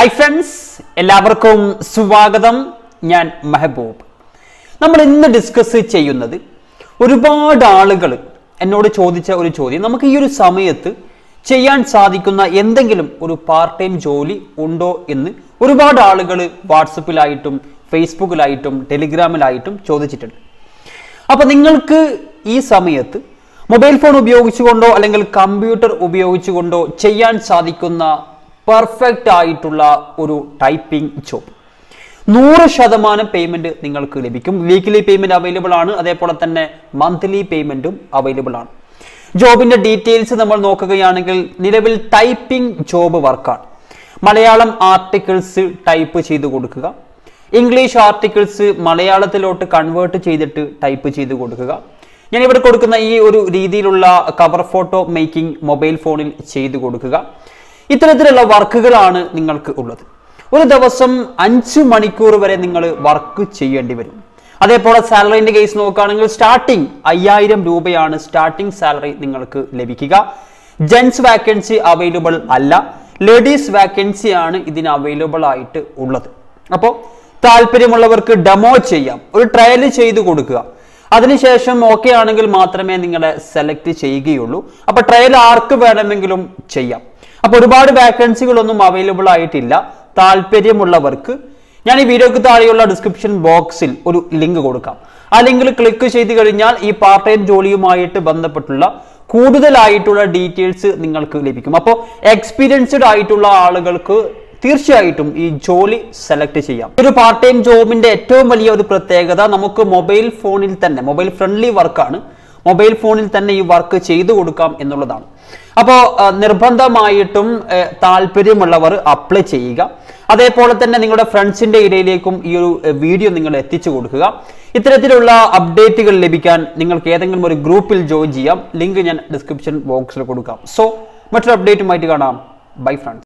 hi friends എല്ലാവർക്കും സ്വാഗതം ഞാൻ മെഹബൂബ് നമ്മൾ ഇന്ന് ഡിസ്കസ് ചെയ്യുന്നത് ഒരുപാട് ആളുകൾ എന്നോട് ചോദിച്ച ഒരു ചോദ്യം നമുക്ക് ഈ ഒരു സമയത്ത് ചെയ്യാൻ സാധിക്കുന്ന എന്തെങ്കിലും ഒരു പാർട്ട് ടൈം ജോലി ഉണ്ടോ എന്ന് ഒരുപാട് ആളുകൾ വാട്സപ്പിലായിട്ടും ഫേസ്ബുക്കിലായിട്ടും ടെലിഗ്രാമിലായിട്ടും ചോദിച്ചിട്ടുണ്ട് അപ്പൊ നിങ്ങൾക്ക് ഈ സമയത്ത് മൊബൈൽ ഫോൺ ഉപയോഗിച്ചുകൊണ്ടോ അല്ലെങ്കിൽ കമ്പ്യൂട്ടർ ഉപയോഗിച്ചുകൊണ്ടോ ചെയ്യാൻ സാധിക്കുന്ന പെർഫെക്റ്റ് ആയിട്ടുള്ള ഒരു ടൈപ്പിംഗ് ജോബ് നൂറ് ശതമാനം പേയ്മെന്റ് നിങ്ങൾക്ക് ലഭിക്കും വീക്ക്ലി പേയ്മെന്റ് അവൈലബിൾ ആണ് അതേപോലെ തന്നെ മന്ത്ലി പേയ്മെന്റും അവൈലബിൾ ആണ് ജോബിന്റെ ഡീറ്റെയിൽസ് നമ്മൾ നോക്കുകയാണെങ്കിൽ നിലവിൽ ടൈപ്പിംഗ് ജോബ് വർക്കാണ് മലയാളം ആർട്ടിക്കിൾസ് ടൈപ്പ് ചെയ്ത് കൊടുക്കുക ഇംഗ്ലീഷ് ആർട്ടിക്കിൾസ് മലയാളത്തിലോട്ട് കൺവേർട്ട് ചെയ്തിട്ട് ടൈപ്പ് ചെയ്ത് കൊടുക്കുക ഞാൻ ഇവിടെ കൊടുക്കുന്ന ഈ ഒരു രീതിയിലുള്ള കവർ ഫോട്ടോ മേക്കിംഗ് മൊബൈൽ ഫോണിൽ ചെയ്തു കൊടുക്കുക ഇത്തരത്തിലുള്ള വർക്കുകളാണ് നിങ്ങൾക്ക് ഉള്ളത് ഒരു ദിവസം അഞ്ച് മണിക്കൂർ വരെ നിങ്ങൾ വർക്ക് ചെയ്യേണ്ടി വരും അതേപോലെ സാലറിന്റെ കേസ് നോക്കുകയാണെങ്കിൽ സ്റ്റാർട്ടിംഗ് അയ്യായിരം രൂപയാണ് സ്റ്റാർട്ടിംഗ് സാലറി നിങ്ങൾക്ക് ലഭിക്കുക ജെൻസ് വാക്കൻസി അവൈലബിൾ അല്ല ലേഡീസ് വാക്കൻസി ആണ് ഇതിന് അവൈലബിൾ ആയിട്ട് ഉള്ളത് അപ്പോൾ താല്പര്യമുള്ളവർക്ക് ഡെമോ ചെയ്യാം ഒരു ട്രയൽ ചെയ്ത് കൊടുക്കുക അതിനുശേഷം ഓക്കെ ആണെങ്കിൽ മാത്രമേ നിങ്ങളെ സെലക്ട് ചെയ്യുകയുള്ളൂ അപ്പൊ ട്രയൽ ആർക്ക് വേണമെങ്കിലും ചെയ്യാം അപ്പൊ ഒരുപാട് വാക്കൻസികളൊന്നും അവൈലബിൾ ആയിട്ടില്ല താല്പര്യമുള്ളവർക്ക് ഞാൻ ഈ വീഡിയോക്ക് താഴെയുള്ള ഡിസ്ക്രിപ്ഷൻ ബോക്സിൽ ഒരു ലിങ്ക് കൊടുക്കാം ആ ലിങ്കിൽ ക്ലിക്ക് ചെയ്ത് കഴിഞ്ഞാൽ ഈ പാർട്ട് ടൈം ജോലിയുമായിട്ട് ബന്ധപ്പെട്ടുള്ള കൂടുതലായിട്ടുള്ള ഡീറ്റെയിൽസ് നിങ്ങൾക്ക് ലഭിക്കും അപ്പോൾ എക്സ്പീരിയൻസ്ഡ് ആയിട്ടുള്ള ആളുകൾക്ക് തീർച്ചയായിട്ടും ഈ ജോലി സെലക്ട് ചെയ്യാം ഒരു പാർട്ട് ടൈം ജോബിന്റെ ഏറ്റവും വലിയ ഒരു പ്രത്യേകത നമുക്ക് മൊബൈൽ ഫോണിൽ തന്നെ മൊബൈൽ ഫ്രണ്ട്ലി വർക്കാണ് മൊബൈൽ ഫോണിൽ തന്നെ ഈ വർക്ക് ചെയ്തു കൊടുക്കാം എന്നുള്ളതാണ് അപ്പോൾ നിർബന്ധമായിട്ടും ഏഹ്, താല്പര്യമുള്ളവർ അപ്ലൈ ചെയ്യുക അതേപോലെ തന്നെ നിങ്ങളുടെ ഫ്രണ്ട്സിന്റെ ഇടയിലേക്കും ഈ ഒരു ഏഹ്, വീഡിയോ നിങ്ങൾ എത്തിച്ചു കൊടുക്കുക ഇത്തരത്തിലുള്ള അപ്ഡേറ്റുകൾ ലഭിക്കാൻ നിങ്ങൾക്ക് ഏതെങ്കിലും ഒരു ഗ്രൂപ്പിൽ ജോയിൻ ചെയ്യാം ലിങ്ക് ഞാൻ ഡിസ്ക്രിപ്ഷൻ ബോക്സിൽ കൊടുക്കാം സോ മറ്റൊരു അപ്ഡേറ്റുമായിട്ട് കാണാം ബൈ ഫ്രണ്ട്സ്